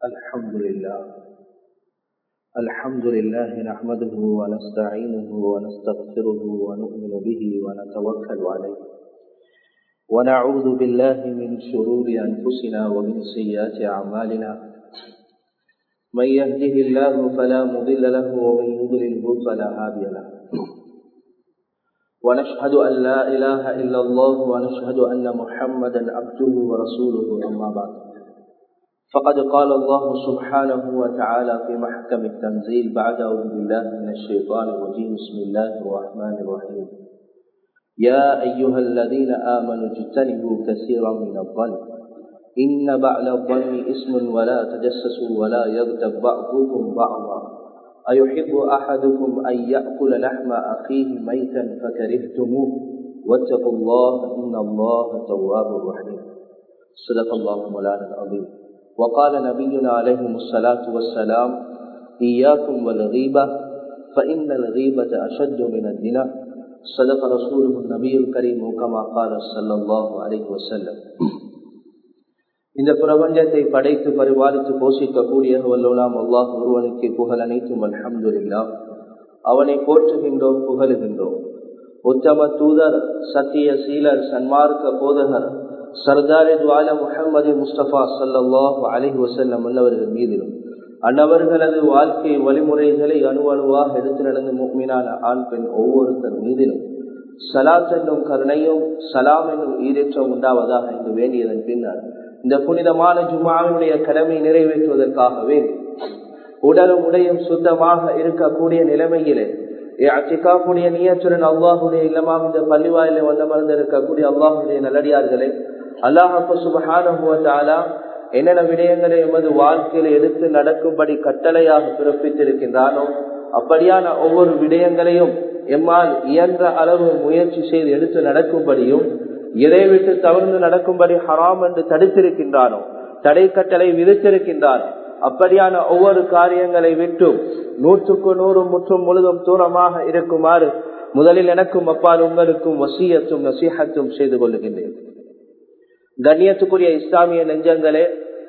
الحمد لله الحمد لله نحمده ونستعينه ونستغفره ونؤمن به ونتوكل عليه ونعوذ بالله من شرور أنفسنا ومن سيئات أعمالنا من يهده الله فلا مضل له ومن يضلله فلا هادي له ونشهد أن لا إله إلا الله ونشهد أن محمدا عبده ورسوله أما بعد فقد قال الله سبحانه وتعالى في محكم التنزيل بعد أعوذ بالله من الشيطان الرجيم بسم الله الرحمن الرحيم يا أيها الذين آمنوا اجتنبوا كثيرا من الظن إن بعد الظن اسم ولا تجسسوا ولا يغتب بعضكم بعضا أيحب أحدكم أن يأكل لحم أخيه ميتا فكرهتموه واتقوا الله إن الله تواب رحيم صدق الله مولانا العظيم وقال نبينا عليه الصلاة والسلام إياكم والغيبة فإن الغيبة أشد من الدنا صدق رسوله النبي الكريم كما قال صلى الله عليه وسلم இந்த பிரபஞ்சத்தை படைத்து பரிபாலித்து போஷிக்கக்கூடிய வல்லோலாம் அல்லாஹ் ஒருவனுக்கு புகழ் அனைத்தும் அல்ஹம்துல்லா அவனை போற்றுகின்றோம் புகழுகின்றோம் உத்தம தூதர் சத்திய சீலர் சன்மார்க்க போதகர் சர்தாரி துவால முகமது முஸ்தபா சல்லாஹ் அலஹி வசல்லம் அல்லவர்கள் மீதிலும் அன்னவர்களது வாழ்க்கை வழிமுறைகளை அணு அணுவாக எடுத்து நடந்து மீனான ஆண் பெண் ஒவ்வொருத்தர் மீதிலும் சலாத் என்னும் கருணையும் சலாம் என்னும் ஈரேற்றம் உண்டாவதாக என்று வேண்டியதன் பின்னர் இந்த புனிதமான ஜுமாவினுடைய கடமை நிறைவேற்றுவதற்காகவே உடலும் உடையும் சுத்தமாக இருக்கக்கூடிய நிலைமையிலே அச்சிக்காக்கூடிய நீயத்துடன் அல்லாஹுடைய இல்லமாம் இந்த பள்ளிவாயில வந்த மறந்து இருக்கக்கூடிய அல்லாஹுடைய நல்லடியார்களே அல்லாஹு சுபஹானா என்னென்ன விடயங்களை எமது வாழ்க்கையில எடுத்து நடக்கும்படி கட்டளையாக பிறப்பித்திருக்கின்றானோ அப்படியான ஒவ்வொரு விடயங்களையும் எம்மால் இயன்ற அளவு முயற்சி செய்து எடுத்து நடக்கும்படியும் இதை விட்டு தவிர்த்து நடக்கும்படி ஹராம் என்று தடுத்திருக்கின்றானோ தடை கட்டளை விதித்திருக்கின்றானோ அப்படியான ஒவ்வொரு காரியங்களை விட்டும் நூற்றுக்கு நூறு முற்றும் முழுதும் தூரமாக இருக்குமாறு முதலில் எனக்கும் அப்பால் உங்களுக்கும் வசியத்தும் நசீகத்தும் செய்து கொள்ளுகின்றேன் கண்ணியத்துக்குரிய இஸ்லாமிய நெஞ்சங்களே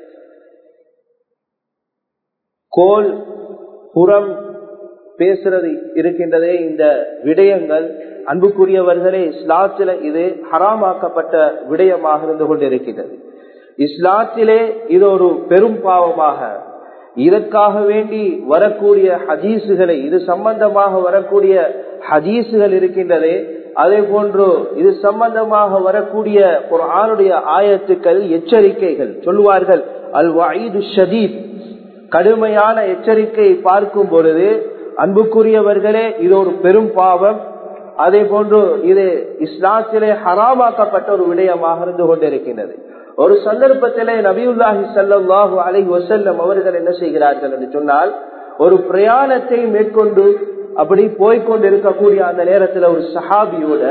கோல் புறம் பேசுறது இருக்கின்றதே இந்த விடயங்கள் அன்புக்குரியவர்களே இஸ்லாத்தில இது ஹராமாக்கப்பட்ட விடயமாக இருந்து கொண்டிருக்கின்றது இஸ்லாத்திலே இது ஒரு பெரும் பாவமாக இதற்காக வேண்டி வரக்கூடிய ஹதீசுகளை இது சம்பந்தமாக வரக்கூடிய ஹதீசுகள் இருக்கின்றதே அதே போன்று இது சம்பந்தமாக வரக்கூடிய ஒரு ஆணுடைய ஆயத்துக்கள் எச்சரிக்கைகள் சொல்லுவார்கள் அல் வாயிது ஷதீத் கடுமையான எச்சரிக்கை பார்க்கும் பொழுது அன்புக்குரியவர்களே இது ஒரு பெரும் பாவம் அதே போன்று இது இஸ்லாத்திலே ஹராமாக்கப்பட்ட ஒரு விடயமாக இருந்து கொண்டிருக்கின்றது ஒரு சந்தர்ப்பத்திலே நபியுல்லாஹி சல்லாஹூ அலை வசல்லம் அவர்கள் என்ன செய்கிறார்கள் என்று சொன்னால் ஒரு பிரயாணத்தை மேற்கொண்டு அப்படி போய்கொண்டு இருக்கக்கூடிய அந்த நேரத்தில் ஒரு சஹாபியோட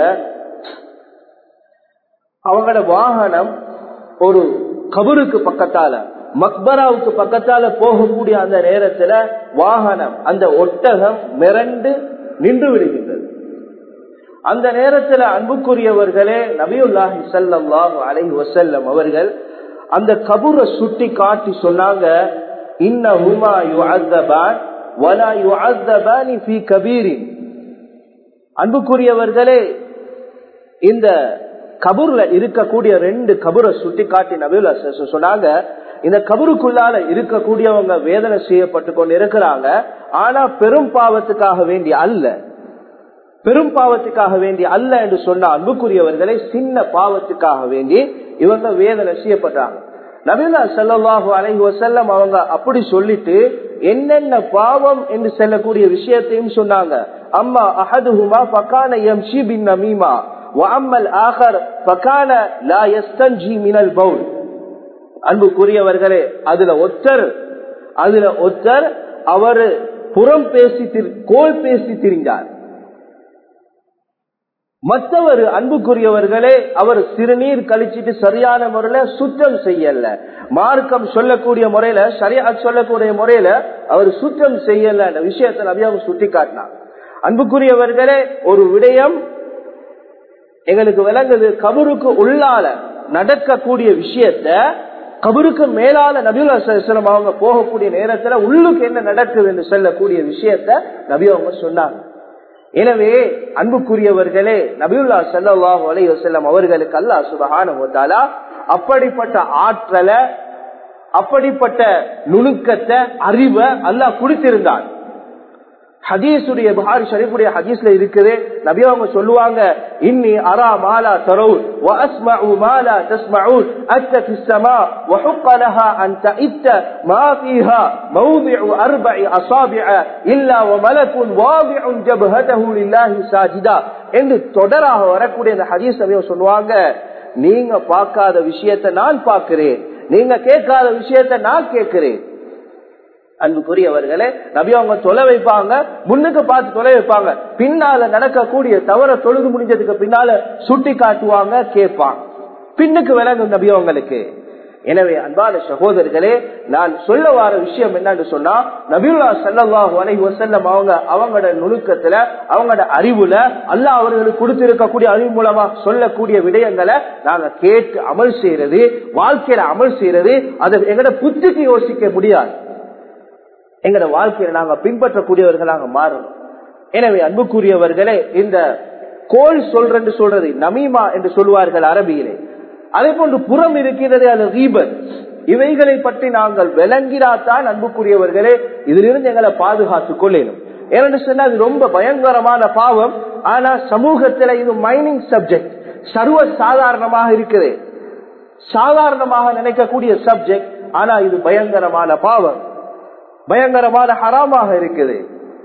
அவங்களோட வாகனம் ஒரு கபருக்கு பக்கத்தால மக்பராவுக்கு பக்கத்தால போகக்கூடிய அந்த நேரத்துல வாகனம் அந்த ஒட்டகம் மிரண்டு நின்று விடுகின்றது அந்த நேரத்துல அன்புக்குரியவர்களே நபியுல்லாஹி சல்லாஹு அலை வசல்லம் அவர்கள் அந்த கபூரை சுட்டி காட்டி சொன்னாங்க இன்னஹுமா யுஅத்தபான் வலா யுஅத்தபானி ஃபீ கபீரின் அன்புக்குரியவர்களே இந்த கபூர்ல இருக்கக்கூடிய ரெண்டு கபூரை சுட்டி காட்டி நபியுல்லா சொன்னாங்க இந்த கபருக்குள்ளால இருக்கக்கூடியவங்க வேதனை செய்யப்பட்டு கொண்டு இருக்கிறாங்க ஆனா பெரும் பாவத்துக்காக வேண்டி அல்ல பெரும் பாவத்துக்காக வேண்டி அல்ல என்று சொன்ன அன்புக்குரியவர்களை சின்ன பாவத்துக்காக வேண்டி இவங்க வேதனை செய்யப்பட்டாங்க நபிலா செல்லவாஹு அலைஹி வசல்லம் அவங்க அப்படி சொல்லிட்டு என்னென்ன பாவம் என்று செல்லக்கூடிய விஷயத்தையும் சொன்னாங்க அம்மா அஹதுஹுமா பக்கான எம் ஷி பின் நமீமா வஅம்மல் ஆகர் பக்கான லா யஸ்தன்ஜி மினல் பவுல் அன்புக்குரியவர்களே அதுல ஒத்தர் அதுல ஒத்தர் அவர் புறம் பேசி கோல் பேசி திரிந்தார் மற்றவர் அன்புக்குரியவர்களே அவர் சிறுநீர் கழிச்சிட்டு சரியான முறையில சுத்தம் செய்யல மார்க்கம் சொல்லக்கூடிய முறையில சரியா சொல்லக்கூடிய முறையில அவர் சுத்தம் செய்யல விஷயத்தை நபியாவும் சுட்டி காட்டினார் அன்புக்குரியவர்களே ஒரு விடயம் எங்களுக்கு விளங்குது கபருக்கு உள்ளால நடக்கக்கூடிய விஷயத்த கபருக்கு மேலால நபியுல்லாம் அவங்க போகக்கூடிய நேரத்துல உள்ளுக்கு என்ன நடக்குது என்று சொல்லக்கூடிய விஷயத்த நபி அவங்க சொன்னாங்க எனவே அன்புக்குரியவர்களே நபியுல்லா சல்லாஹூ அலி வசல்லம் அவர்களுக்கு அல்லா சுபகான அப்படிப்பட்ட ஆற்றலை அப்படிப்பட்ட நுணுக்கத்தை அறிவை அல்லாஹ் கொடுத்திருந்தான் ஹதீஸுடைய புகாரி ஷரீஃபுடைய ஹதீஸ்ல இருக்குது நபி அவங்க சொல்லுவாங்க இன்னி அரா மாலா தரவுன் واسمع ما لا تسمعون اتى في السماء وحق لها ان تئت ما فيها موضع اربع اصابع الا وملك واضع جبهته لله ساجدا என்று தொடராக வரக்கூடிய அந்த ஹதீஸ் நபி சொல்லுவாங்க நீங்க பார்க்காத விஷயத்தை நான் பார்க்கிறேன் நீங்க கேட்காத விஷயத்தை நான் கேட்கிறேன் அன்புக்குரியவர்களே நபி அவங்க தொலை வைப்பாங்க முன்னுக்கு பார்த்து தொலை வைப்பாங்க பின்னால நடக்கக்கூடிய தவற தொழுது முடிஞ்சதுக்கு பின்னால சுட்டி காட்டுவாங்க கேட்பாங்க பின்னுக்கு விளங்கும் நபி அவங்களுக்கு எனவே அன்பான சகோதரர்களே நான் சொல்ல வர விஷயம் என்னன்னு சொன்னா நபியுல்லா சல்லாஹூ அலை வசல்லம் அவங்க அவங்களோட நுணுக்கத்துல அவங்களோட அறிவுல அல்லாஹ் அவர்களுக்கு கொடுத்திருக்கக்கூடிய அறிவு மூலமா சொல்லக்கூடிய விடயங்களை நாங்க கேட்டு அமல் செய்யறது வாழ்க்கையில அமல் செய்யறது அதை எங்களோட புத்திக்கு யோசிக்க முடியாது எங்கட வாழ்க்கையில நாங்க பின்பற்றக்கூடியவர்களாக மாறணும் எனவே அன்புக்குரியவர்களே இந்த கோல் சொல்றேன்னு சொல்றது நமீமா என்று சொல்லுவார்கள் அரபியிலே அதே போன்று புறம் இருக்கிறது அது ரீபன் இவைகளை பற்றி நாங்கள் விளங்கினாத்தான் அன்புக்குரியவர்களே இதிலிருந்து எங்களை பாதுகாத்துக் கொள்ளணும் ஏன்னு சொன்னா அது ரொம்ப பயங்கரமான பாவம் ஆனா சமூகத்துல இது மைனிங் சப்ஜெக்ட் சர்வ சாதாரணமாக இருக்குது சாதாரணமாக நினைக்கக்கூடிய சப்ஜெக்ட் ஆனா இது பயங்கரமான பாவம் பயங்கரமான ஹராமாக இருக்குது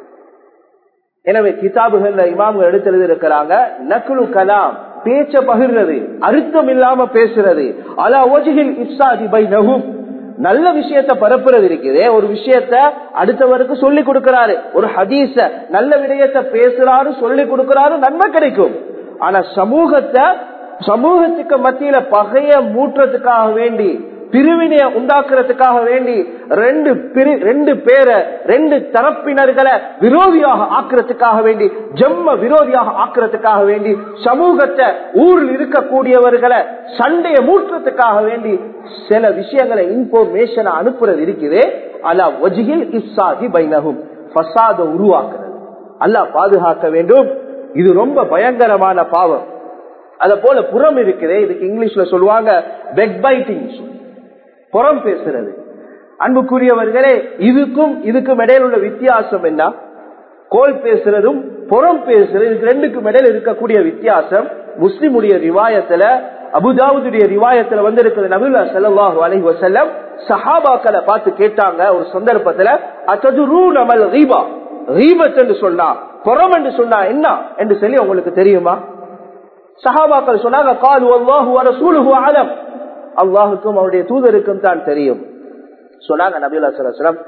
எனவே கிதாபுகள்ல இமாம்கள் எடுத்து இருக்கிறாங்க நக்குலு கலாம் பேச்ச பகிர்றது அர்த்தம் இல்லாம பேசுறது அலா ஓஜிகில் இப்சாதி பை நகும் நல்ல விஷயத்த பரப்புறது இருக்குது ஒரு விஷயத்த அடுத்தவருக்கு சொல்லி கொடுக்கிறாரு ஒரு ஹதீஸ நல்ல விடயத்தை பேசுறாரு சொல்லி கொடுக்கிறாரு நன்மை கிடைக்கும் ஆனா சமூகத்தை சமூகத்துக்கு மத்தியில பகைய மூட்டுறதுக்காக வேண்டி பிரிவினைய உண்டாக்குறதுக்காக வேண்டி ரெண்டு ரெண்டு பேரை ரெண்டு தரப்பினர்களை விரோதியாக ஆக்குறதுக்காக வேண்டி ஜம்ம விரோதியாக ஆக்குறதுக்காக வேண்டி சமூகத்தை ஊரில் இருக்கக்கூடியவர்களை சண்டைய மூட்டுறதுக்காக வேண்டி சில விஷயங்களை இன்ஃபர்மேஷனை அனுப்புறது இருக்குது அல்லா ஒஜிகில் இப்சாதி பைனகும் ஃபசாத உருவாக்குறது அல்லாஹ் பாதுகாக்க வேண்டும் இது ரொம்ப பயங்கரமான பாவம் அத போல புறம் இருக்குது இதுக்கு இங்கிலீஷ்ல சொல்லுவாங்க பெக் பைட்டிங் புறம் பேசுறது அன்புக்குரியவர்களே இதுக்கும் இதுக்கும் இடையில உள்ள வித்தியாசம் என்ன கோல் பேசுறதும் புறம் பேசுறது இதுக்கு ரெண்டுக்கும் இடையில இருக்கக்கூடிய வித்தியாசம் முஸ்லிமுடைய ரிவாயத்துல அபுதாவுடைய ரிவாயத்துல வந்து இருக்கிறது நபுல்லா சல்லாஹூ அலஹி வசல்லம் சஹாபாக்களை பார்த்து கேட்டாங்க ஒரு சந்தர்ப்பத்துல அத்தது ரூ நமல் ரீபா ரீபத் என்று சொன்னா புறம் என்று சொன்னா என்ன என்று சொல்லி உங்களுக்கு தெரியுமா சஹாபாக்கள் சொன்னாங்க காலு அல்லாஹு ரசூலுஹு அலம் அல்லாஹுக்கும் அவருடைய தூதருக்கும் தான் தெரியும் சொன்னாங்க நபிலா சலம்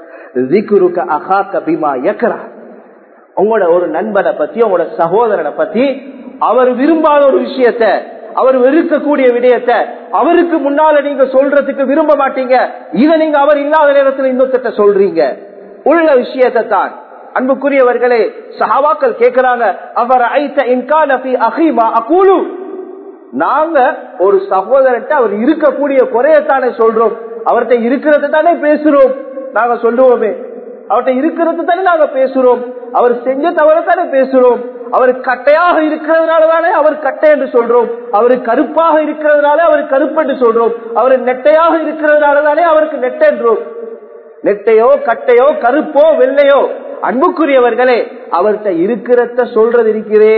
உங்களோட ஒரு நண்பனை பத்தி உங்களோட சகோதரனை பத்தி அவர் விரும்பாத ஒரு விஷயத்த அவர் வெறுக்கக்கூடிய விடயத்தை அவருக்கு முன்னால நீங்க சொல்றதுக்கு விரும்ப மாட்டீங்க இதை நீங்க அவர் இல்லாத நேரத்தில் இன்னொருத்த சொல்றீங்க உள்ள விஷயத்தை தான் அன்புக்குரியவர்களே சஹாவாக்கள் கேட்கிறாங்க அவர் ஐத்த இன்கான அகிமா அகூலு நாங்க ஒரு சகோதரத்தை அவர் இருக்கக்கூடிய குறையத்தானே சொல்றோம் அவர்கிட்ட இருக்கிறத தானே பேசுறோம் நாங்க சொல்லுவோமே அவர்கிட்ட இருக்கிறது தானே நாங்க பேசுறோம் அவர் செஞ்ச தவற தானே பேசுறோம் அவர் கட்டையாக இருக்கிறதுனால தானே அவர் கட்டை என்று சொல்றோம் அவர் கருப்பாக இருக்கிறதுனால அவர் கருப்பு என்று சொல்றோம் அவர் நெட்டையாக இருக்கிறதுனால தானே அவருக்கு நெட்டென்றோம் நெட்டையோ கட்டையோ கருப்போ வெள்ளையோ அன்புக்குரியவர்களே அவர்கிட்ட இருக்கிறத சொல்றது இருக்கிறே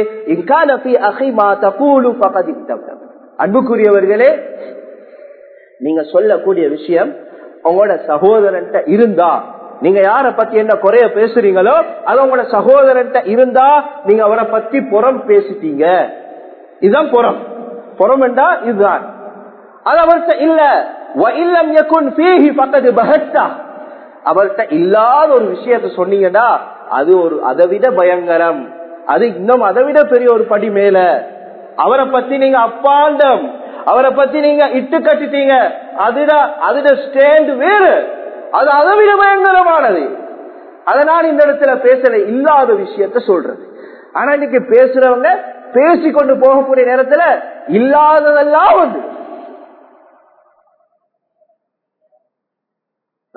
அன்புக்குரியவர்களே நீங்க சொல்லக்கூடிய விஷயம் உங்களோட சகோதரன்ட்ட இருந்தா நீங்க யார பத்தி என்ன குறைய பேசுறீங்களோ அது உங்களோட சகோதரன்ட்ட இருந்தா நீங்க அவரை பத்தி புறம் பேசிட்டீங்க இதுதான் புறம் புறம் என்றா இதுதான் அது அவர்கிட்ட இல்ல இல்லம் யகுன் ஃபீஹி ஃபக்கத் பஹத்தா அவர்கிட்ட இல்லாத ஒரு விஷயத்த சொன்னீங்கன்னா அது ஒரு அதை விட பயங்கரம் அது இன்னும் அதை விட பெரிய ஒரு படி மேல அவரை பத்தி நீங்க அப்பாண்டம் அவரை பத்தி நீங்க இட்டு கட்டிட்டீங்க அதுட அதுட ஸ்டேண்ட் வேறு அது அதை விட பயங்கரமானது அதனால் இந்த இடத்துல பேசல இல்லாத விஷயத்த சொல்றது ஆனா இன்னைக்கு பேசுறவங்க பேசிக்கொண்டு போகக்கூடிய நேரத்துல இல்லாததெல்லாம் வந்து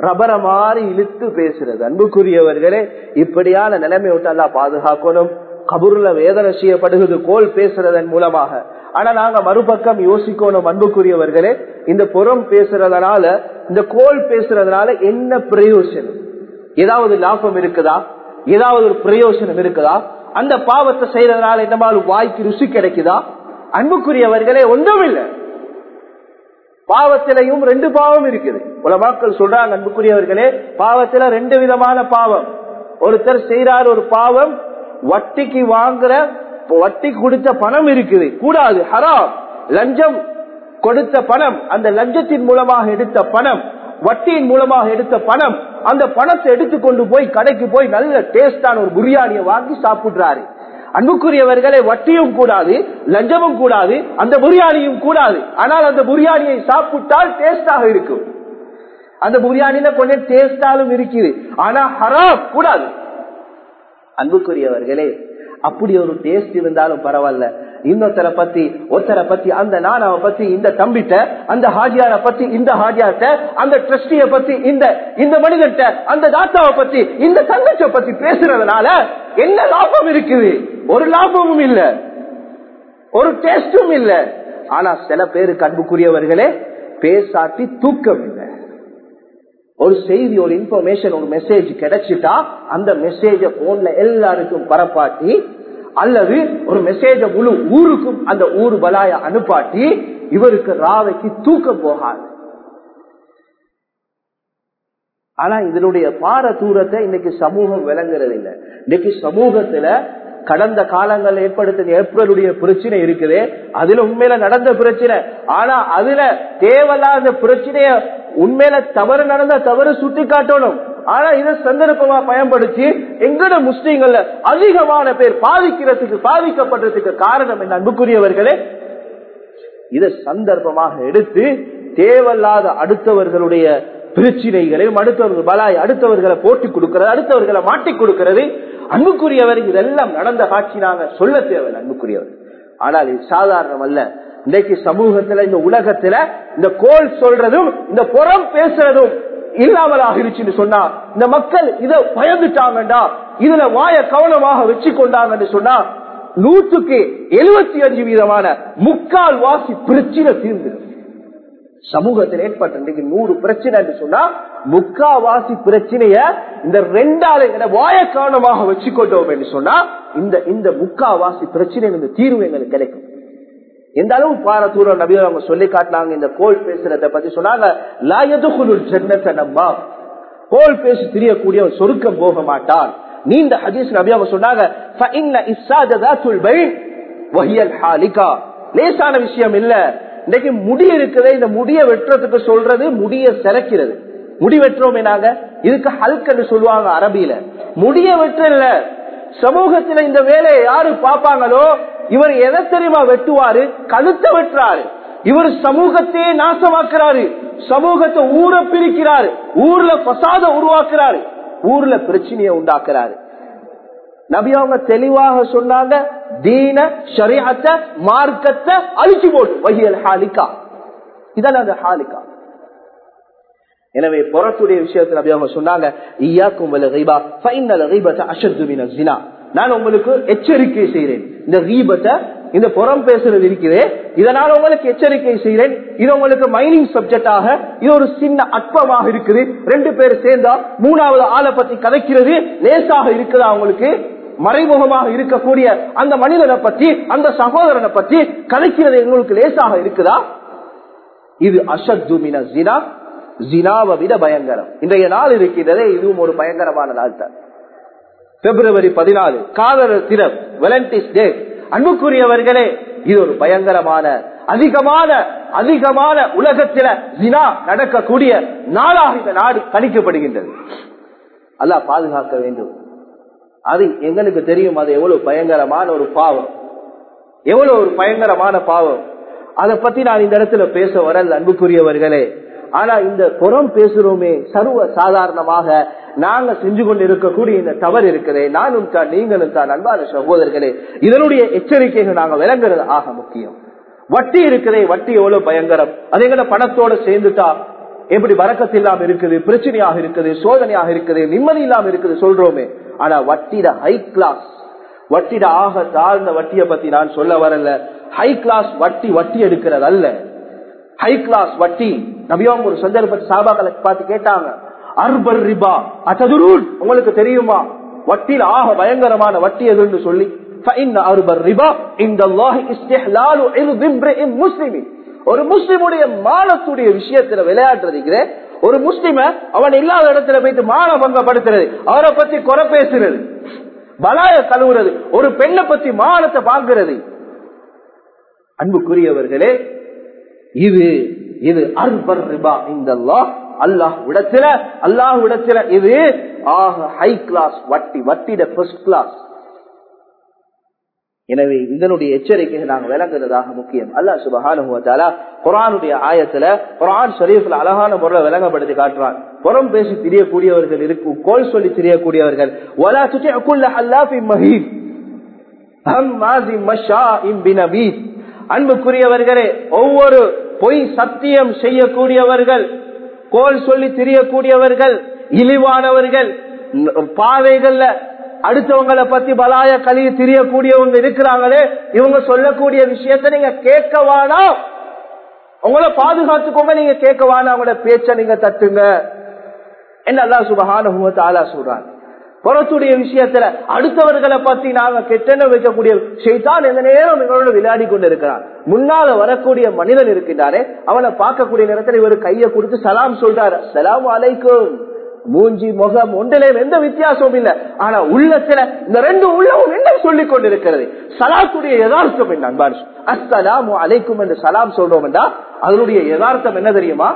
ரபர மாதிரி இழுத்து பேசுறது அன்புக்குரியவர்களே இப்படியான நிலைமை விட்டு அல்லா பாதுகாக்கணும் கபூர்ல வேதனை செய்யப்படுகிறது கோல் பேசுறதன் மூலமாக ஆனா நாங்க மறுபக்கம் யோசிக்கணும் அன்புக்குரியவர்களே இந்த புறம் பேசுறதுனால இந்த கோல் பேசுறதுனால என்ன பிரயோஜனம் ஏதாவது லாபம் இருக்குதா ஏதாவது ஒரு பிரயோஜனம் இருக்குதா அந்த பாவத்தை செய்யறதுனால என்னமாலும் வாய்க்கு ருசி கிடைக்குதா அன்புக்குரியவர்களே ஒன்றுமில்லை பாவத்திலையும் ரெண்டு பாவம் இருக்குது உலமாக்கள் சொல்றாங்க அன்புக்குரியவர்களே பாவத்துல ரெண்டு விதமான பாவம் ஒருத்தர் செய்யறார் ஒரு பாவம் வட்டிக்கு வாங்குற வட்டி கொடுத்த பணம் இருக்குது கூடாது ஹராம் லஞ்சம் கொடுத்த பணம் அந்த லஞ்சத்தின் மூலமாக எடுத்த பணம் வட்டியின் மூலமாக எடுத்த பணம் அந்த பணத்தை எடுத்துக்கொண்டு போய் கடைக்கு போய் நல்ல டேஸ்டான ஒரு பிரியாணியை வாங்கி சாப்பிடுறாரு அன்புக்குரியவர்களை வட்டியும் கூடாது லஞ்சமும் கூடாது அந்த பிரியாணியும் கூடாது ஆனால் அந்த பிரியாணியை சாப்பிட்டால் டேஸ்டாக இருக்கும் அந்த பிரியாணியில கொஞ்சம் டேஸ்டாலும் இருக்குது ஆனா ஹராம் கூடாது அன்புக்குரியவர்களே அப்படி ஒரு டேஸ்ட் இருந்தாலும் பரவாயில்ல இன்னொருத்தரை பத்தி ஒருத்தரை பத்தி அந்த நானாவை பத்தி இந்த தம்பிட்ட அந்த ஹாஜியார பத்தி இந்த ஹாஜியார்ட்ட அந்த ட்ரஸ்டிய பத்தி இந்த இந்த மனிதர்கிட்ட அந்த தாத்தாவை பத்தி இந்த தங்கச்ச பத்தி பேசுறதுனால என்ன லாபம் இருக்குது ஒரு லாபமும் இல்ல ஒரு டேஸ்டும் இல்ல ஆனா சில பேருக்கு அன்புக்குரியவர்களே பேசாட்டி தூக்கம் இல்லை ஒரு செய்தி ஒரு இன்ஃபர்மேஷன் ஒரு மெசேஜ் கிடைச்சிட்டா அந்த மெசேஜ போன்ல எல்லாருக்கும் பரப்பாட்டி அல்லது ஒரு மெசேஜ முழு ஊருக்கும் அந்த ஊர் பலாய அனுப்பாட்டி இவருக்கு ராவைக்கு தூக்கம் போகாது ஆனா இதனுடைய பார தூரத்தை இன்னைக்கு சமூகம் விளங்குறது இல்லை இன்னைக்கு சமூகத்துல கடந்த காலங்கள் ஏற்படுத்தின ஏப்ரலுடைய பிரச்சனை இருக்குது அதுல உண்மையில நடந்த பிரச்சனை ஆனா அதுல தேவையில்லாத பிரச்சனைய உண்மையில தவறு நடந்த தவறு சுட்டி காட்டணும் ஆனா இதை சந்தர்ப்பமா பயன்படுத்தி எங்கட முஸ்லீம்கள்ல அதிகமான பேர் பாதிக்கிறதுக்கு பாதிக்கப்பட்டதுக்கு காரணம் என்ன அன்புக்குரியவர்களே இதை சந்தர்ப்பமாக எடுத்து தேவையில்லாத அடுத்தவர்களுடைய பிரச்சனைகளையும் அடுத்தவர்கள் பலாய் அடுத்தவர்களை போட்டி கொடுக்கிறது அடுத்தவர்களை மாட்டி கொடுக்கிறது அன்புக்குரியவர் இதெல்லாம் நடந்த காட்சி நாங்க சொல்ல தேவையில்லை அன்புக்குரியவர் ஆனால் இது சாதாரணம் அல்ல இன்றைக்கு சமூகத்துல இந்த உலகத்துல இந்த கோல் சொல்றதும் இந்த புறம் பேசுறதும் இல்லாமல் ஆகிருச்சுன்னு சொன்னா இந்த மக்கள் இத பயந்துட்டாங்கடா இதுல வாய கவனமாக வச்சு கொண்டாங்கன்னு சொன்னா நூற்றுக்கு எழுபத்தி அஞ்சு வீதமான முக்கால் வாசி பிரச்சனை தீர்ந்து சமூகத்தில் ஏற்பட்ட இன்றைக்கு நூறு பிரச்சனை என்று சொன்னா முக்காவாசி பிரச்சனைய இந்த ரெண்டாவது வாய காரணமாக வச்சுக்கொண்டோம் என்று சொன்னா இந்த இந்த முக்காவாசி பிரச்சனை இந்த தீர்வு எங்களுக்கு கிடைக்கும் எந்த அளவு பாரதூரம் நபி அவங்க சொல்லி காட்டினாங்க இந்த கோல் பேசுறத பத்தி சொன்னாங்க லாயதுகுலுல் ஜன்னத நம்மா கோல் பேசி தெரியக்கூடிய சொருக்கம் போக மாட்டான் நீண்ட ஹதீஸ் நபி அவங்க சொன்னாங்க லேசான விஷயம் இல்ல இன்னைக்கு முடி இருக்குது இந்த முடிய வெட்டுறதுக்கு சொல்றது முடிய சிறக்கிறது முடி வெட்டுறோமே நாங்க இதுக்கு ஹல்கன்னு சொல்லுவாங்க அரபியில முடிய வெட்டல சமூகத்துல இந்த வேலையை யாரு பாப்பாங்களோ இவர் எதை தெரியுமா வெட்டுவாரு கழுத்தை வெட்டுறாரு இவர் சமூகத்தையே நாசமாக்குறாரு சமூகத்தை ஊரை பிரிக்கிறாரு ஊர்ல பசாத உருவாக்குறாரு ஊர்ல பிரச்சனையை உண்டாக்குறாரு நபி அவங்க தெளிவாக சொன்னாங்க தீன ஷரியத்தை மார்க்கத்தை அழிச்சு போட்டு வகியல் ஹாலிகா இதான் அந்த ஹாலிகா எனவே புறத்துடைய விஷயத்தில் நபி அவங்க சொன்னாங்க ஈயாக்கும் நான் உங்களுக்கு எச்சரிக்கை செய்கிறேன் இந்த ரீபத்தை இந்த புறம் பேசுறது இருக்கிறே இதனால உங்களுக்கு எச்சரிக்கை செய்கிறேன் இது உங்களுக்கு மைனிங் சப்ஜெக்டாக இது ஒரு சின்ன அற்பமாக இருக்குது ரெண்டு பேர் சேர்ந்தா மூணாவது ஆளை பத்தி கதைக்கிறது லேசாக இருக்குதா அவங்களுக்கு மறைமுகமாக இருக்கக்கூடிய அந்த மனிதனை பத்தி அந்த சகோதரனை பத்தி கதைக்கிறது எங்களுக்கு லேசாக இருக்குதா இது அசத்துமின ஜினா ஜினாவை விட பயங்கரம் இன்றைய நாள் இருக்கிறதே இதுவும் ஒரு பயங்கரமான நாள் தான் பிப்ரவரி பதினாலு காதலர் தினம் வெலண்டிஸ் டே அன்புக்குரியவர்களே இது ஒரு பயங்கரமான அதிகமான அதிகமான உலகத்தில ஜினா நடக்கக்கூடிய நாளாக இந்த நாடு கணிக்கப்படுகின்றது அல்ல பாதுகாக்க வேண்டும் அது எங்களுக்கு தெரியும் அது எவ்வளவு பயங்கரமான ஒரு பாவம் எவ்வளவு ஒரு பயங்கரமான பாவம் அதை பத்தி நான் இந்த இடத்துல பேச வரல அன்புக்குரியவர்களே ஆனா இந்த புறம் பேசுறோமே சர்வ சாதாரணமாக நாங்க செஞ்சு கொண்டு இருக்கக்கூடிய இந்த தவறு இருக்கிறே நானும் தான் நீங்களும் தான் அன்பான சகோதரர்களே இதனுடைய எச்சரிக்கைகள் நாங்க விளங்குறது ஆக முக்கியம் வட்டி இருக்கிறே வட்டி எவ்வளவு பயங்கரம் அது எங்களை பணத்தோட சேர்ந்துட்டா எப்படி வரக்கத்து இல்லாம இருக்குது பிரச்சனையாக இருக்குது சோதனையாக இருக்குது நிம்மதி இல்லாம இருக்குது சொல்றோமே ஆனா வட்டிட ஹை கிளாஸ் வட்டிட ஆக தாழ்ந்த வட்டியை பத்தி நான் சொல்ல வரல ஹை கிளாஸ் வட்டி வட்டி எடுக்கிறது அல்ல ஹை கிளாஸ் வட்டி நபியாவும் ஒரு சந்தர்ப்பத்தை சாபாக்களை பார்த்து கேட்டாங்க அர்பர் ரிபா அச்சதுரூல் உங்களுக்கு தெரியுமா வட்டியில் ஆக பயங்கரமான வட்டி எதுன்னு சொல்லி ஒரு முஸ்லிமுடைய மானத்துடைய விஷயத்துல விளையாடுறது ஒரு முஸ்லிம அவன் இல்லாத இடத்துல போயிட்டு மான பங்கப்படுத்துறது அவரை பத்தி குறை பேசுறது பலாய கழுவுறது ஒரு பெண்ணை பத்தி மானத்தை பார்க்கிறது அன்புக்குரியவர்களே இது இது அர்பர் ரிபா இந்த அல்லாஹ் விடத்துல அல்லாஹ் விடத்துல இது ஆக ஹை கிளாஸ் வட்டி வட்டிட ஃபர்ஸ்ட் கிளாஸ் எனவே இதனுடைய எச்சரிக்கையை நாங்கள் விளங்குறதாக முக்கியம் அல்லா சுபகானுவத்தாலா குரானுடைய ஆயத்துல குரான் ஷரீஃப்ல அழகான முறையில் விளங்கப்படுத்தி காட்டுறான் புறம் பேசி தெரியக்கூடியவர்கள் இருக்கும் கோல் சொல்லி தெரியக்கூடியவர்கள் அன்புக்குரியவர்களே ஒவ்வொரு பொய் சத்தியம் செய்யக்கூடியவர்கள் கோல் சொல்லி தெரியக்கூடியவர்கள் இழிவானவர்கள் பாதைகள்ல அடுத்தவங்களை பத்தி பலாய கழிய தெரியக்கூடியவங்க இருக்கிறாங்களே இவங்க சொல்லக்கூடிய விஷயத்த நீங்க கேட்க வேணாம் உங்களை பாதுகாத்துக்கோங்க நீங்க கேட்க வேணாம் அவங்களோட பேச்ச நீங்க தட்டுங்க என்ன அல்லா சுபகான ஆலா சொல்றாங்க புறத்துடைய விஷயத்துல அடுத்தவர்களை பத்தி நாங்க கெட்டெண்ண வைக்கக்கூடிய செய்தான் எந்த நேரம் எங்களோட விளையாடி கொண்டு இருக்கிறான் முன்னால வரக்கூடிய மனிதன் இருக்கின்றாரே அவனை பார்க்கக்கூடிய நேரத்தில் இவர் கையை கொடுத்து சலாம் சொல்றாரு சலாம் அலைக்கும் மூஞ்சி முகம் ஒன்றிலே எந்த வித்தியாசமும் இல்லை ஆனா உள்ளத்துல இந்த ரெண்டு உள்ளமும் என்ன சொல்லிக் கொண்டிருக்கிறது சலாத்துடைய யதார்த்தம் என்ன அன்பான் அஸ்ஸலாமு அலைக்கும் என்று சலாம் சொல்றோம் என்றா அதனுடைய யதார்த்தம் என்ன தெரியுமா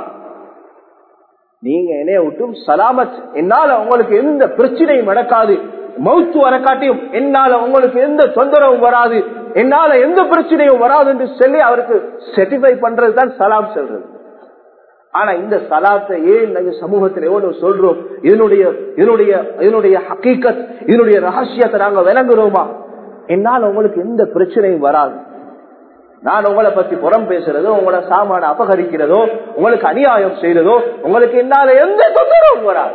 நீங்க என்னைய விட்டும் சலாமத் என்னால உங்களுக்கு எந்த பிரச்சனையும் நடக்காது மவுத்து வரக்காட்டியும் என்னால உங்களுக்கு எந்த தொந்தரவும் வராது என்னால எந்த பிரச்சனையும் வராது என்று சொல்லி அவருக்கு செட்டிஃபை பண்றதுதான் சலாம் சொல்றது ஆனா இந்த சலாத்தை ஏன் நாங்க சமூகத்தில் எவ்வளவு சொல்றோம் இதனுடைய இதனுடைய இதனுடைய ஹக்கீக்கத் இதனுடைய ரகசியத்தை நாங்க விளங்குறோமா என்னால் உங்களுக்கு எந்த பிரச்சனையும் வராது நான் உங்களை பத்தி புறம் பேசுறதோ உங்களோட சாமான அபகரிக்கிறதோ உங்களுக்கு அநியாயம் செய்யறதோ உங்களுக்கு என்னால எந்த தொந்தரவும் வராது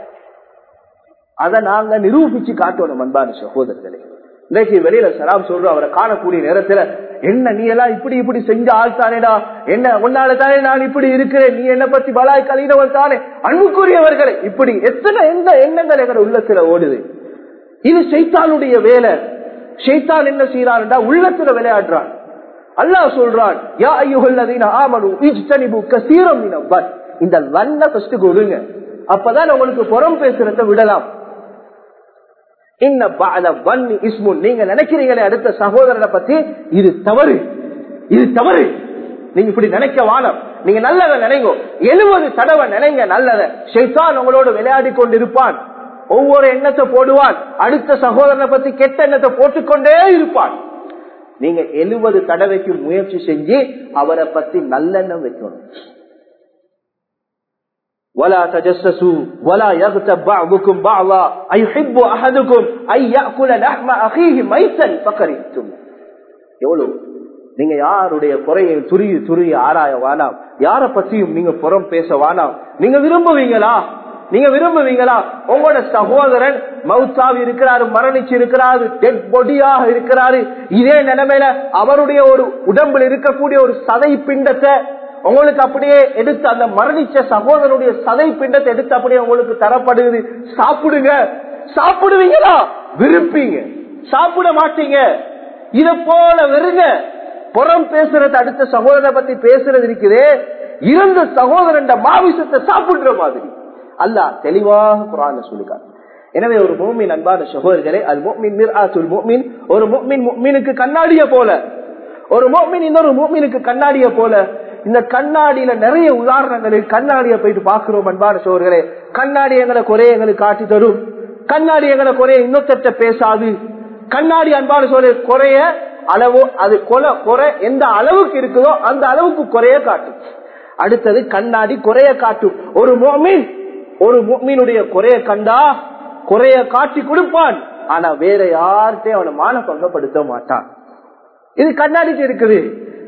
அதை நாங்க நிரூபிச்சு காட்டணும் அன்பான சகோதரர்களே இன்னைக்கு வெளியில சலாம் சொல்றோம் அவரை காணக்கூடிய நேரத்துல என்ன நீ எல்லாம் இப்படி இப்படி செஞ்ச ஆள் தானேடா என்ன உன்னால தானே நான் இப்படி இருக்கிறேன் நீ என்ன பத்தி பலாய் கலையினவள் தானே அன்புக்குரியவர்களே இப்படி எத்தனை எந்த எண்ணங்கள் எங்க உள்ளத்துல ஓடுது இது செய்தானுடைய வேலை செய்தான் என்ன செய்யறான்டா உள்ளத்துல விளையாடுறான் அல்லாஹ் சொல்றான் யா ஐயுகல்லதீன ஆமனு இஜ்தனிபு கசீரம் மின வன் இந்த வண்ண ஃபர்ஸ்ட் கொடுங்க அப்பதான் உங்களுக்கு புறம் பேசுறத விடலாம் இன்ன பால வன்னி இஸ்முன் நீங்க நினைக்கிறீங்களே அடுத்த சகோதரனை பத்தி இது தவறு இது தவறு நீங்க இப்படி நினைக்க வானம் நீங்க நல்லத நினைங்க எழுபது தடவை நினைங்க நல்லத ஷைத்தான் உங்களோட விளையாடி கொண்டிருப்பான் ஒவ்வொரு எண்ணத்தை போடுவான் அடுத்த சகோதரனை பத்தி கெட்ட எண்ணத்தை போட்டுக்கொண்டே இருப்பான் நீங்க எழுபது தடவைக்கு முயற்சி செஞ்சு அவரை பத்தி நல்லெண்ணம் வைக்கணும் ولا تجسسوا ولا يغتب بعضكم بعضا ايحب احدكم ان ياكل لحم اخيه ميتا فكرهتم எவ்வளவு நீங்க யாருடைய குறையை துருகி துருகி ஆராய வானாம் யார பத்தியும் நீங்க புறம் பேச வானாம் நீங்க விரும்புவீங்களா நீங்க விரும்புவீங்களா உங்களோட சகோதரன் மவுத்தாவி இருக்கிறாரு மரணிச்சு இருக்கிறாரு டெட் பொடியாக இருக்கிறாரு இதே நிலைமையில அவருடைய ஒரு உடம்பில் இருக்கக்கூடிய ஒரு சதை பிண்டத்தை உங்களுக்கு அப்படியே எடுத்து அந்த மரணிச்ச சகோதரனுடைய சதை பிண்டத்தை எடுத்து அப்படியே உங்களுக்கு தரப்படுது சாப்பிடுங்க சாப்பிடுவீங்களா விருப்பீங்க சாப்பிட மாட்டீங்க இத போல வெறுங்க புறம் பேசுறது அடுத்த சகோதரனை பத்தி பேசுறது இருக்குதே இருந்த சகோதரன் மாவிசத்தை சாப்பிடுற மாதிரி அல்ல தெளிவாக குரான் சொல்லிக்காரு எனவே ஒரு மோமின் அன்பான சகோதரர்களே அது மோமின் மிர்ஆத்துல் மோமின் ஒரு மோமின் மோமினுக்கு கண்ணாடிய போல ஒரு மோமின் இன்னொரு மோமினுக்கு கண்ணாடிய போல இந்த கண்ணாடியில நிறைய உதாரணங்கள் கண்ணாடிய போயிட்டு பாக்குறோம் அன்பான சோர்களே கண்ணாடி எங்களை குறைய எங்களுக்கு காட்டி தரும் கண்ணாடி எங்களை குறைய இன்னொத்த பேசாது கண்ணாடி அன்பான சோழ குறைய அளவு அது கொலை குறை எந்த அளவுக்கு இருக்குதோ அந்த அளவுக்கு குறைய காட்டும் அடுத்தது கண்ணாடி குறைய காட்டும் ஒரு மோமின் ஒரு மோமினுடைய குறைய கண்டா குறைய காட்டி கொடுப்பான் ஆனா வேற யார்கிட்டையும் அவனை மான பங்கப்படுத்த மாட்டான் இது கண்ணாடிக்கு இருக்குது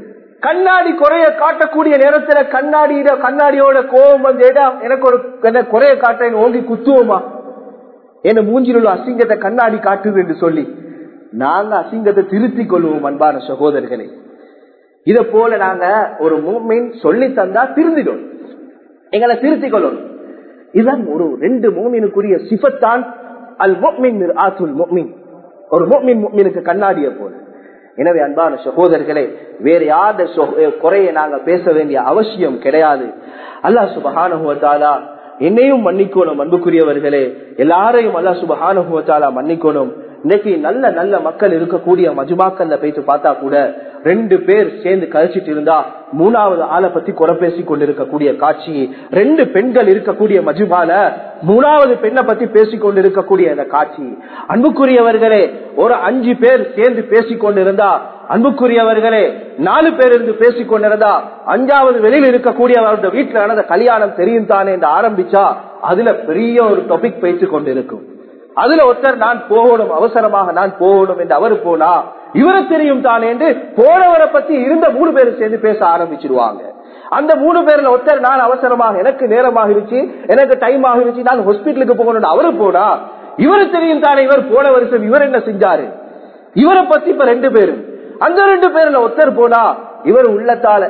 கண்ணாடி குறைய காட்டக்கூடிய நேரத்துல கண்ணாடியிட கண்ணாடியோட கோபம் வந்து ஏடா எனக்கு ஒரு என்ன குறைய காட்ட ஓங்கி குத்துவோமா என்ன மூஞ்சில் உள்ள அசிங்கத்தை கண்ணாடி காட்டுது என்று சொல்லி நாங்க அசிங்கத்தை திருத்திக் கொள்வோம் அன்பான சகோதரர்களே இத போல நாங்க ஒரு மூமின் சொல்லி தந்தா திருந்திடும் எங்களை திருத்திக் கொள்ளணும் இதுதான் ஒரு ரெண்டு மூமினுக்குரிய சிபத்தான் அல் மொமின் ஆசுல் மொமின் ஒரு மொமின் மொமினுக்கு கண்ணாடிய போல எனவே அன்பான சகோதரர்களே வேற யாத குறைய நாங்க பேச வேண்டிய அவசியம் கிடையாது அல்லா சுபஹானுவத்தாலா என்னையும் மன்னிக்கணும் அன்புக்குரியவர்களே எல்லாரையும் அல்லா சுபஹானுவத்தாலா மன்னிக்கணும் இன்னைக்கு நல்ல நல்ல மக்கள் இருக்கக்கூடிய மஜுமாக்கல்ல போயிட்டு பார்த்தா கூட ரெண்டு பேர் சேர்ந்து கழிச்சிட்டு இருந்தா மூணாவது ஆளை பத்தி குறை பேசி கொண்டிருக்கக்கூடிய காட்சி ரெண்டு பெண்கள் இருக்கக்கூடிய மஜுமால மூணாவது பெண்ணை பத்தி பேசிக் கொண்டிருக்கக்கூடிய அந்த காட்சி அன்புக்குரியவர்களே ஒரு அஞ்சு பேர் சேர்ந்து பேசிக் கொண்டிருந்தா அன்புக்குரியவர்களே நாலு பேர் இருந்து பேசிக் கொண்டிருந்தா அஞ்சாவது வெளியில் இருக்கக்கூடிய அவருடைய வீட்டுல நடந்த கல்யாணம் தெரியும் தானே என்று ஆரம்பிச்சா அதுல பெரிய ஒரு டாபிக் பேசிக் கொண்டிருக்கும் அதுல ஒருத்தர் நான் போகணும் அவசரமாக நான் போகணும் என்று அவர் போனா இவரு தெரியும் தானே என்று போனவரை பத்தி இருந்த மூணு பேரும் சேர்ந்து பேச ஆரம்பிச்சிருவாங்க அந்த மூணு பேர்ல ஒருத்தர் நான் அவசரமாக எனக்கு நேரமாக இருந்துச்சு எனக்கு டைம் ஆகிருச்சு நான் ஹாஸ்பிட்டலுக்கு போகணும் அவரு போனா இவரு தெரியும் தானே இவர் போன வருஷம் இவர் என்ன செஞ்சாரு இவரை பத்தி இப்ப ரெண்டு பேரும் அந்த ரெண்டு பேர்ல ஒருத்தர் போனா இவர் உள்ளத்தால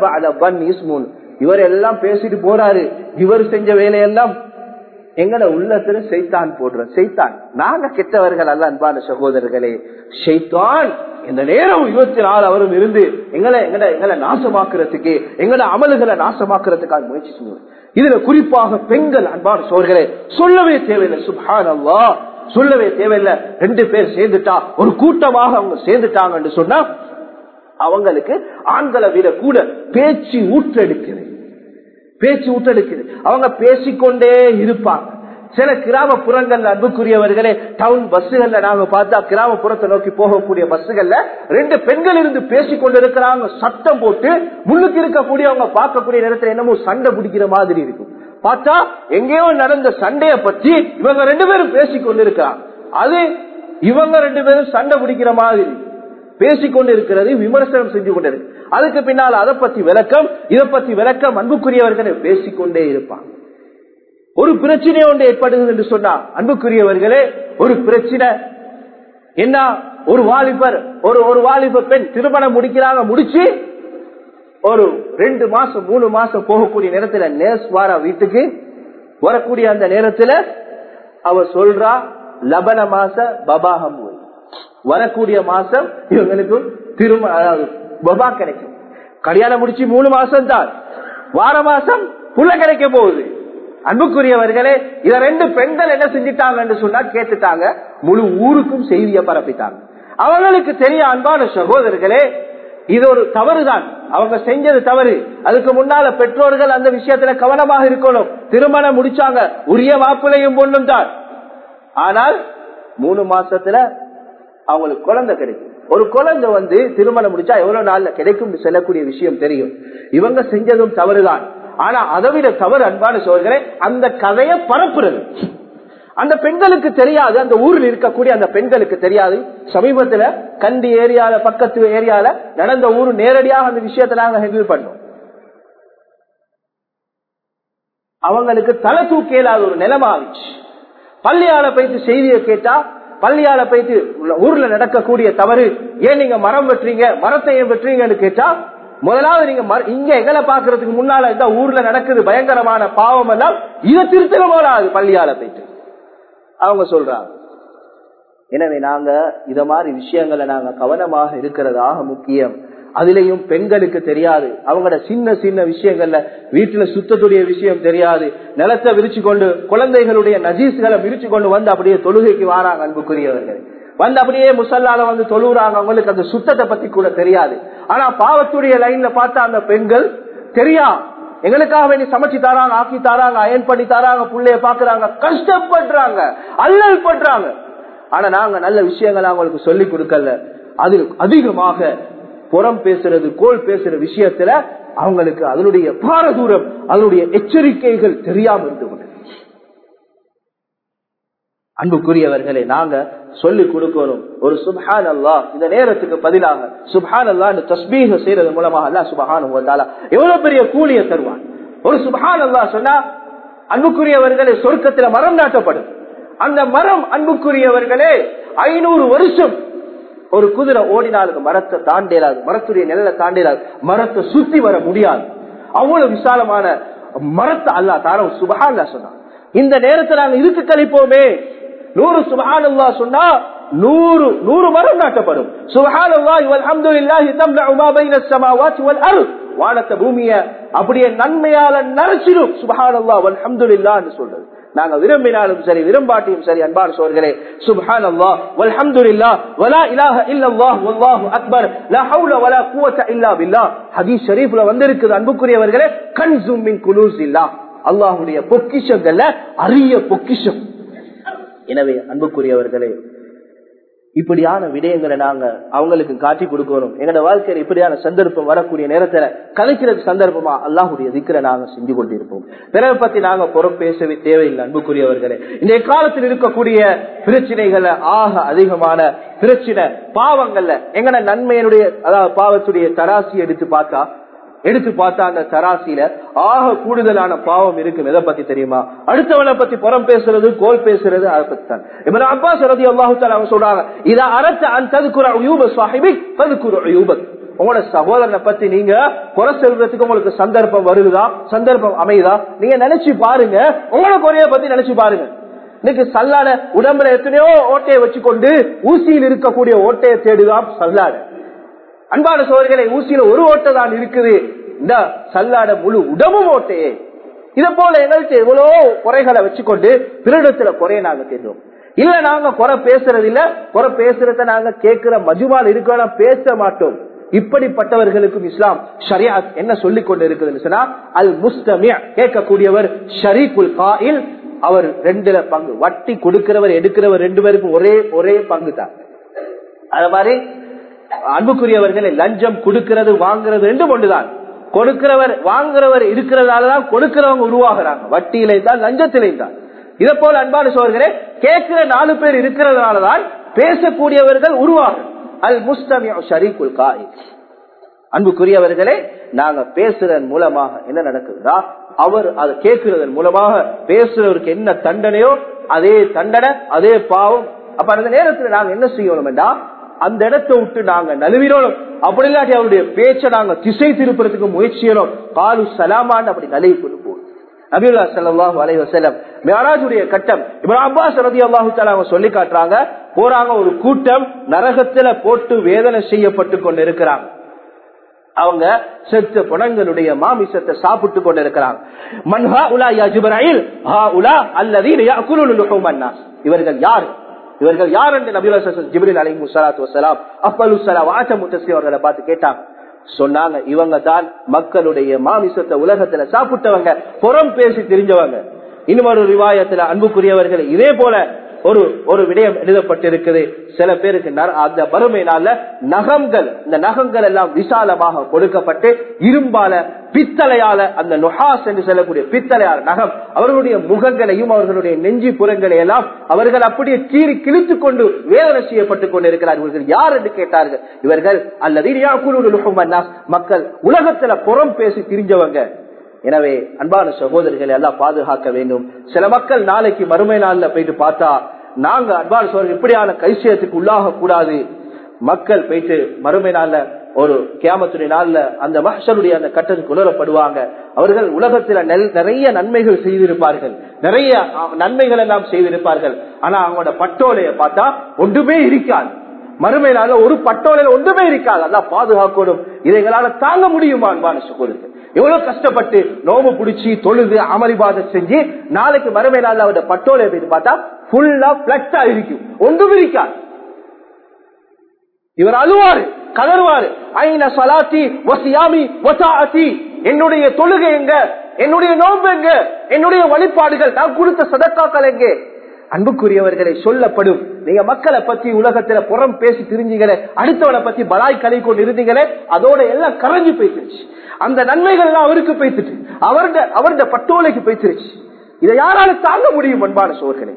இன்ன இவர் எல்லாம் பேசிட்டு போறாரு இவர் செஞ்ச வேலையெல்லாம் எங்களை உள்ளத்துல செய்தான் போடுற செய்தான் நாங்க கெட்டவர்கள் அல்ல அன்பான சகோதரர்களே செய்தான் இந்த நேரம் இருபத்தி நாலு அவரும் இருந்து எங்களை எங்களை எங்களை நாசமாக்குறதுக்கு எங்களை அமல்களை நாசமாக்குறதுக்காக முயற்சி செய்வோம் இதுல குறிப்பாக பெண்கள் அன்பான சோர்களே சொல்லவே தேவையில்லை சுபான் அல்லா சொல்லவே தேவையில்லை ரெண்டு பேர் சேர்ந்துட்டா ஒரு கூட்டமாக அவங்க சேர்ந்துட்டாங்கன்னு சொன்னா அவங்களுக்கு ஆண்களை விட கூட பேச்சு ஊற்றெடுக்குது பேச்சு ஊற்றெடுக்குது அவங்க பேசிக்கொண்டே இருப்பாங்க சில கிராமப்புறங்கள்ல அன்புக்குரியவர்களே டவுன் பஸ்ஸுகள்ல நாங்க பார்த்தா கிராமப்புறத்தை நோக்கி போகக்கூடிய பஸ்ஸுகள்ல ரெண்டு பெண்கள் இருந்து பேசிக்கொண்டு இருக்கிறாங்க சத்தம் போட்டு முன்னுக்கு இருக்கக்கூடியவங்க பார்க்கக்கூடிய நேரத்துல என்னமோ சண்டை பிடிக்கிற மாதிரி இருக்கும் பார்த்தா எங்கேயோ நடந்த சண்டைய பற்றி இவங்க ரெண்டு பேரும் பேசிக்கொண்டு இருக்கிறாங்க அது இவங்க ரெண்டு பேரும் சண்டை பிடிக்கிற மாதிரி பேசிக்கொண்டு இருக்கிறது விமர்சனம் செஞ்சு கொண்டு இருக்கு அதுக்கு பின்னால் அதை பத்தி விளக்கம் இதை பத்தி விளக்கம் அன்புக்குரியவர்களை பேசிக்கொண்டே இருப்பாங்க ஒரு பிரச்சனை ஒன்று ஏற்படுகிறது என்று சொன்னா அன்புக்குரியவர்களே ஒரு பிரச்சனை என்ன ஒரு வாலிபர் ஒரு ஒரு வாலிபர் பெண் திருமணம் முடிக்கிறாங்க முடிச்சு ஒரு ரெண்டு மாசம் மூணு மாசம் போகக்கூடிய நேரத்துல நேஸ் வார வீட்டுக்கு வரக்கூடிய அந்த நேரத்துல அவ சொல்றா லபன மாச பபாகம் வரக்கூடிய மாசம் இவங்களுக்கு திரும்ப அதாவது பபா கிடைக்கும் கல்யாணம் முடிச்சு மூணு மாசம் தான் வார மாசம் புள்ள கிடைக்க போகுது அன்புக்குரியவர்களே இத ரெண்டு பெண்கள் என்ன செஞ்சிட்டாங்கன்னு சொன்னா கேட்டுட்டாங்க முழு ஊருக்கும் செய்திய பரப்பிட்டாங்க அவங்களுக்கு தெரிய அன்பான சகோதரர்களே இது ஒரு தவறுதான் அவங்க செஞ்சது தவறு அதுக்கு முன்னால பெற்றோர்கள் அந்த விஷயத்துல கவனமாக இருக்கணும் திருமணம் முடிச்சாங்க உரிய மாப்பிளையும் பொண்ணும் தான் ஆனால் மூணு மாசத்துல அவங்களுக்கு குழந்தை கிடைக்கும் ஒரு குழந்தை வந்து திருமணம் முடிச்சா எவ்வளவு நாள்ல கிடைக்கும் சொல்லக்கூடிய விஷயம் தெரியும் இவங்க செஞ்சதும் தவறுதான் ஆனா அதை விட தவறு அன்பான சோழர்களே அந்த கதையை பரப்புறது அந்த பெண்களுக்கு தெரியாது அந்த ஊரில் இருக்கக்கூடிய அந்த பெண்களுக்கு தெரியாது சமீபத்துல கண்டி ஏரியால பக்கத்து ஏரியால நடந்த ஊர் நேரடியாக அந்த விஷயத்தை நாங்க ஹெண்டில் பண்ணோம் அவங்களுக்கு தலை தூக்கேலாத ஒரு நிலமாவிச்சு பள்ளியால போயிட்டு செய்தியை கேட்டா பள்ளியால போயிட்டு ஊர்ல நடக்கக்கூடிய தவறு ஏன் நீங்க மரம் வெட்டுறீங்க மரத்தை ஏன் வெட்டுறீங்கன்னு கேட்டா முதலாவது நீங்க இங்க எங்களை பாக்குறதுக்கு முன்னால இந்த ஊர்ல நடக்குது பயங்கரமான பாவம் எல்லாம் இதை திருத்தல போலாது பள்ளியால போயிட்டு அவங்க சொல்றாங்க எனவே நாங்க இத மாதிரி விஷயங்களை நாங்க கவனமாக இருக்கிறதாக முக்கியம் அதுலயும் பெண்களுக்கு தெரியாது அவங்களோட சின்ன சின்ன விஷயங்கள்ல வீட்டுல சுத்தத்துடைய விஷயம் தெரியாது நிலத்தை விரிச்சு கொண்டு குழந்தைகளுடைய நஜீஸ்களை விரிச்சு கொண்டு வந்து அப்படியே தொழுகைக்கு வாராங்க அன்புக்குரியவர்கள் வந்து அப்படியே முசல்லால வந்து தொழுகிறாங்க அவங்களுக்கு அந்த சுத்தத்தை பத்தி கூட தெரியாது ஆனா பாவத்துடைய லைன்ல பார்த்தா அந்த பெண்கள் தெரியா எங்களுக்காக வேண்டி சமைச்சு தாராங்க ஆக்கி தாராங்க அயன் பண்ணி தாராங்க புள்ளைய பாக்குறாங்க கஷ்டப்படுறாங்க அல்லல் பண்றாங்க ஆனா நாங்க நல்ல விஷயங்களை அவங்களுக்கு சொல்லி கொடுக்கல அது அதிகமாக புறம் பேசுறது கோல் பேசுற விஷயத்துல அவங்களுக்கு அதனுடைய பாரதூரம் அதனுடைய எச்சரிக்கைகள் தெரியாம இருந்து கொண்டு அன்புக்குரியவர்களே நாங்க சொல்லி கொடுக்கணும் ஒரு சுபஹான் அல்லா இந்த நேரத்துக்கு பதிலாக சுபஹான் அல்லா இந்த தஸ்பீக செய்யறது மூலமாக அல்லா சுபஹான் எவ்வளவு பெரிய கூலிய தருவான் ஒரு சுபஹான் அல்லா சொன்னா அன்புக்குரியவர்களே சொர்க்கத்துல மரம் நாட்டப்படும் அந்த மரம் அன்புக்குரியவர்களே ஐநூறு வருஷம் ஒரு குதிரை ஓடினாலுக்கு மரத்தை தாண்டேலாது மரத்துடைய நிழலை தாண்டேலாது மரத்தை சுத்தி வர முடியாது அவ்வளவு விசாலமான மரத்தை அல்லா தார சுபஹான் சொன்னான் இந்த நேரத்தை நாங்க இருக்கு கழிப்போமே நூறு சுபஹான் அல்லா சொன்னா நூறு நூறு மரம் நாட்டப்படும் சுபஹான் அல்லா இவல் அஹமதுல்லாஹி தம்லஉ மா பைன ஸமாவாத்தி வல் அர்த் வானத்தை பூமிய அப்படியே நன்மையால நரைச்சிடும் சுபஹான் அல்லா வல் அஹமதுல்லாஹ்னு சொல்றது நாங்க விரும்பினாலும் சரி விரும்பாட்டியும் சரி அன்பான சோர்களே சுப்ஹான் அல்லா வல்ஹம்துலில்லா வலா இலாஹ இல்லல்லாஹ் வல்லாஹு அக்பர் லா ஹவுல வலா குவத இல்லா பில்லாஹ் ஹதீஸ் ஷரீஃப்ல வந்திருக்குது அன்புக்குரியவர்களே கன்சும் மின் குலூஸில்லா அல்லாஹ்வுடைய பொக்கிஷங்கள்ல அரிய பொக்கிஷம் எனவே அன்புக்குரியவர்களே இப்படியான விடயங்களை நாங்க அவங்களுக்கு காட்டி கொடுக்கணும் எங்களோட வாழ்க்கையில இப்படியான சந்தர்ப்பம் வரக்கூடிய நேரத்துல கலைக்கிறது சந்தர்ப்பமா அல்லாஹுடைய திக்கரை நாங்க செஞ்சு கொண்டிருப்போம் பிறவை பத்தி நாங்க பொறுப்பேசவே தேவையில்லை அன்புக்குரியவர்களே இந்த காலத்தில் இருக்கக்கூடிய பிரச்சனைகளை ஆக அதிகமான பிரச்சனை பாவங்கள்ல எங்கட நன்மையினுடைய அதாவது பாவத்துடைய தராசி எடுத்து பார்த்தா எடுத்து பார்த்தா அந்த தராசியில ஆக கூடுதலான பாவம் இருக்கும் எதை பத்தி தெரியுமா அடுத்தவனை பத்தி புறம் பேசுறது கோல் பேசுறது அதை பத்தி தான் இப்ப அப்பாஸ் ரதி அல்லாஹு அவங்க சொல்றாங்க இதை அரச அந்த ததுக்குற யூப சாஹிபி ததுக்குற யூபத் உங்களோட சகோதரனை பத்தி நீங்க குறை செல்றதுக்கு உங்களுக்கு சந்தர்ப்பம் வருதா சந்தர்ப்பம் அமையுதா நீங்க நினைச்சு பாருங்க உங்களோட குறைய பத்தி நினைச்சு பாருங்க இன்னைக்கு சல்லாட உடம்புல எத்தனையோ ஓட்டையை வச்சுக்கொண்டு ஊசியில் இருக்கக்கூடிய ஓட்டையை தேடுதான் சல்லாட அன்பான சோழர்களை ஊசியில ஒரு ஓட்டை தான் இருக்குது இந்த சல்லாட முழு உடம்பும் ஓட்டையே இதை போல எங்கள்கிட்ட எவ்வளவு குறைகளை வச்சுக்கொண்டு பிறடத்துல குறைய நாங்க தேடுவோம் இல்ல நாங்க குறை பேசுறது இல்ல குறை பேசுறத நாங்க கேட்கிற மஜுமால் இருக்கலாம் பேச மாட்டோம் இப்படிப்பட்டவர்களுக்கும் இஸ்லாம் ஷரியா என்ன சொல்லிக் கொண்டு இருக்குதுன்னு சொன்னா அல் முஸ்தமிய கேட்கக்கூடியவர் ஷரீகுல் காயில் அவர் ரெண்டுல பங்கு வட்டி கொடுக்கிறவர் எடுக்கிறவர் ரெண்டு பேருக்கும் ஒரே ஒரே பங்கு தான் அது மாதிரி அன்புக்குரியவர்களை லஞ்சம் கொடுக்கிறது வாங்குறது ரெண்டு ஒன்றுதான் கொடுக்கிறவர் வாங்குறவர் இருக்கிறதாலதான் கொடுக்கிறவங்க உருவாகிறாங்க வட்டியிலே தான் லஞ்சத்திலே தான் இதை போல அன்பான சோழர்களே கேட்கிற நாலு பேர் இருக்கிறதுனாலதான் பேசக்கூடியவர்கள் உருவாகும் அல் முஸ்தமியா ஷரீகுல் காய் அன்புக்குரியவர்களே நாங்க பேசுறதன் மூலமாக என்ன நடக்குதுன்னா அவர் அதை கேட்கிறதன் மூலமாக பேசுறவருக்கு என்ன தண்டனையோ அதே தண்டனை அதே பாவம் அப்ப அந்த நேரத்துல நாங்க என்ன செய்யணும்டா அந்த இடத்தை விட்டு நாங்க நழுவினோம் அப்படி இல்லாட்டி அவருடைய பேச்சை நாங்க திசை திருப்புறதுக்கு முயற்சியணும் காலு சலாமான் அப்படி நலி கொண்டு போகும் நபியுல்லா சல்லாஹூ அலை வசலம் மேராஜுடைய கட்டம் இப்ப அப்பாஸ் ரதி அல்லாஹு சொல்லி காட்டுறாங்க போறாங்க ஒரு கூட்டம் நரகத்துல போட்டு வேதனை செய்யப்பட்டு கொண்டு இருக்கிறாங்க அவங்க செத்த புணங்களுடைய மாமிசத்தை சாப்பிட்டு கொண்டு இருக்கிறாங்க மன்ஹா உலா யா ஜிப்ராயில் ஹா உலா அல்லதீன யாக்குலுல் அன்னாஸ் இவர்கள் யார் இவர்கள் யார் என்று நபியுல்லா ஜிப்ரில் அலைஹி ஸலாத்து வஸலாம் அஃபலு ஸலவாத் முத்தஸ்ஸி அவர்களை பார்த்து கேட்டாங்க சொன்னாங்க இவங்க தான் மக்களுடைய மாமிசத்தை உலகத்துல சாப்பிட்டவங்க புறம் பேசி தெரிஞ்சவங்க இன்னும் ஒரு ரிவாயத்துல அன்புக்குரியவர்கள் இதே போல ஒரு ஒரு விடயம் எழுதப்பட்டிருக்குது சில பேருக்கு அந்த வறுமை நாள்ல நகங்கள் இந்த நகங்கள் எல்லாம் விசாலமாக கொடுக்கப்பட்டு இரும்பால பித்தளையால அந்த நொஹாஸ் என்று சொல்லக்கூடிய பித்தளையால நகம் அவர்களுடைய முகங்களையும் அவர்களுடைய நெஞ்சி புறங்களை எல்லாம் அவர்கள் அப்படியே கீறி கிழித்துக் கொண்டு வேதனை செய்யப்பட்டுக் கொண்டிருக்கிறார் இவர்கள் யார் என்று கேட்டார்கள் இவர்கள் அல்லது மக்கள் உலகத்துல புறம் பேசி திரிஞ்சவங்க எனவே அன்பான சகோதரிகளை எல்லாம் பாதுகாக்க வேண்டும் சில மக்கள் நாளைக்கு மறுமை நாள்ல போயிட்டு பார்த்தா நாங்க அன்பான சகோதரர் இப்படியான கைசியத்துக்கு உள்ளாக கூடாது மக்கள் போயிட்டு மறுமை நாள்ல ஒரு கேமத்துடைய நாள்ல அந்த மஹருடைய அந்த கட்டத்துக்கு உணரப்படுவாங்க அவர்கள் உலகத்துல நிறைய நன்மைகள் செய்திருப்பார்கள் நிறைய நன்மைகள் எல்லாம் செய்திருப்பார்கள் ஆனா அவங்களோட பட்டோலைய பார்த்தா ஒன்றுமே இருக்காது மறுமை நாள்ல ஒரு பட்டோலையில ஒன்றுமே இருக்காது அதான் பாதுகாக்கணும் இதைகளால தாங்க முடியுமா அன்பான சகோதரர்கள் எவ்வளவு கஷ்டப்பட்டு நோம்பு பிடிச்சி தொழுது அமளிபாத செஞ்சு நாளைக்கு மறுமை நாள் அவருடைய பட்டோலை போயிட்டு பார்த்தா ஃபுல்லா பிளக்ஸா இருக்கும் ஒன்றும் இருக்காது இவர் அழுவாரு கதறுவாரு ஐன சலாத்தி வசியாமி வசாத்தி என்னுடைய தொழுகை எங்க என்னுடைய நோம்பு எங்க என்னுடைய வழிபாடுகள் நான் கொடுத்த சதக்காக்கள் எங்கே அன்புக்குரியவர்களை சொல்லப்படும் நீங்க மக்களை பத்தி உலகத்துல புறம் பேசி தெரிஞ்சீங்களே அடுத்தவனை பத்தி பலாய் கலை கொண்டு இருந்தீங்களே அதோட எல்லாம் கரைஞ்சு போய்த்துருச்சு அந்த நன்மைகள் எல்லாம் அவருக்கு போய்த்துட்டு அவருடைய அவருடைய பட்டோலைக்கு போய்த்துருச்சு இதை யாரால தாங்க முடியும் அன்பான சோர்களே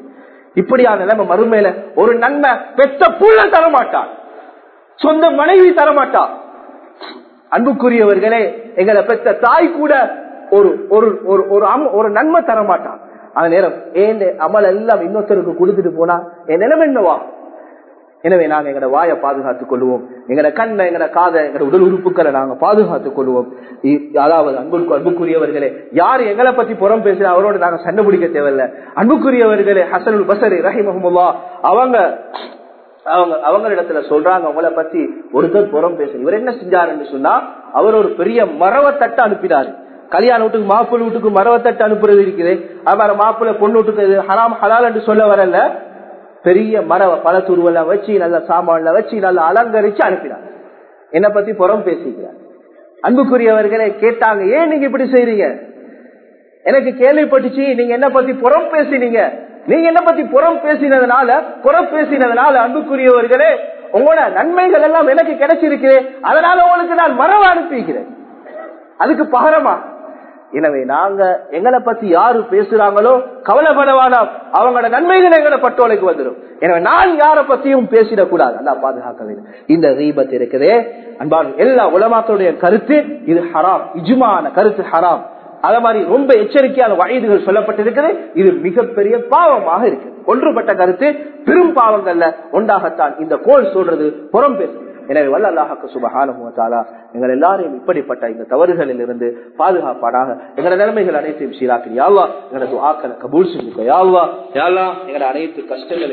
இப்படியான நிலைமை மறுமையில ஒரு நன்மை பெற்ற புள்ள தரமாட்டான் சொந்த மனைவி தரமாட்டான் அன்புக்குரியவர்களே எங்களை பெற்ற தாய் கூட ஒரு ஒரு ஒரு ஒரு அம்- ஒரு நன்மை தரமாட்டான் அந்த நேரம் ஏன் அமல் எல்லாம் இன்னொருத்தருக்கு கொடுத்துட்டு போனா என் நிலைமை என்னவா எனவே நாங்க எங்கட வாயை பாதுகாத்துக் கொள்வோம் எங்கட கண்ணை எங்கட காதை எங்கட உடல் உறுப்புகளை நாங்க பாதுகாத்துக் கொள்வோம் இ- அதாவது அன்புக்கு அன்புக்குரியவர்களே யார் எங்களை பத்தி புறம் பேசுற அவரோட நாங்க சண்டை பிடிக்க தேவையில்ல அன்புக்குரியவர்களே ஹசனுல் பசரி ரஹிமஹமுல்லா அவங்க அவங்க அவங்களிடத்துல சொல்றாங்க உங்களை பத்தி ஒருத்தர் புறம் பேச இவர் என்ன செஞ்சாருன்னு சொன்னா அவர் ஒரு பெரிய மரவத்தட்டை அனுப்பினாரு கல்யாண வீட்டுக்கு மாப்பிள்ளை வீட்டுக்கு மரவத்தட்டு அனுப்புறது இருக்குது அது மாப்பிள்ளை பொண்ணு வீட்டுக்கு இது ஹராம் ஹலால் என்று சொல்ல வரல பெரிய மரவ பழத்துருவெல்லாம் வச்சு நல்ல சாமான்ல வச்சு நல்லா அலங்கரிச்சு அனுப்பினார் என்ன பத்தி புறம் பேசிக்கிறார் அன்புக்குரியவர்களே கேட்டாங்க ஏன் நீங்க இப்படி செய்றீங்க எனக்கு கேள்விப்பட்டுச்சு நீங்க என்ன பத்தி புறம் பேசினீங்க நீங்க என்ன பத்தி புறம் பேசினதுனால புறம் பேசினதுனால அன்புக்குரியவர்களே உங்களோட நன்மைகள் எல்லாம் எனக்கு கிடைச்சிருக்கு அதனால உங்களுக்கு நான் மரவ அனுப்பிக்கிறேன் அதுக்கு பகரமா எனவே நாங்க எங்களை பத்தி யாரு பேசுறாங்களோ கவலைப்படவானா அவங்களோட நன்மைகள் எங்களை பட்டோலைக்கு வந்துடும் எனவே நான் யார பத்தியும் பேசிடக்கூடாது அல்லா பாதுகாக்க வேண்டும் இந்த தீபத் இருக்குதே அன்பான எல்லா உலமாக்களுடைய கருத்து இது ஹராம் இஜுமான கருத்து ஹராம் அத மாதிரி ரொம்ப எச்சரிக்கையான வயதுகள் சொல்லப்பட்டிருக்கிறது இது மிகப்பெரிய பாவமாக இருக்கு ஒன்றுபட்ட கருத்து பெரும் பாவங்கள்ல ஒன்றாகத்தான் இந்த கோல் சொல்றது புறம் பேசு எனவே வல்ல அல்லாஹாக்கு சுபஹானுவத்தாலா எங்கள் எல்லாரையும் இப்படிப்பட்ட இந்த தவறுகளில் இருந்து பாதுகாப்பாடாக எங்களோட நிலைமைகள் அனைத்தையும் சீராக்கி யாழ்லா எங்களது ஆக்களை கபூல் செஞ்சுக்கோ யாழ்லா யாழ்லா எங்களோட அனைத்து கஷ்டங்களை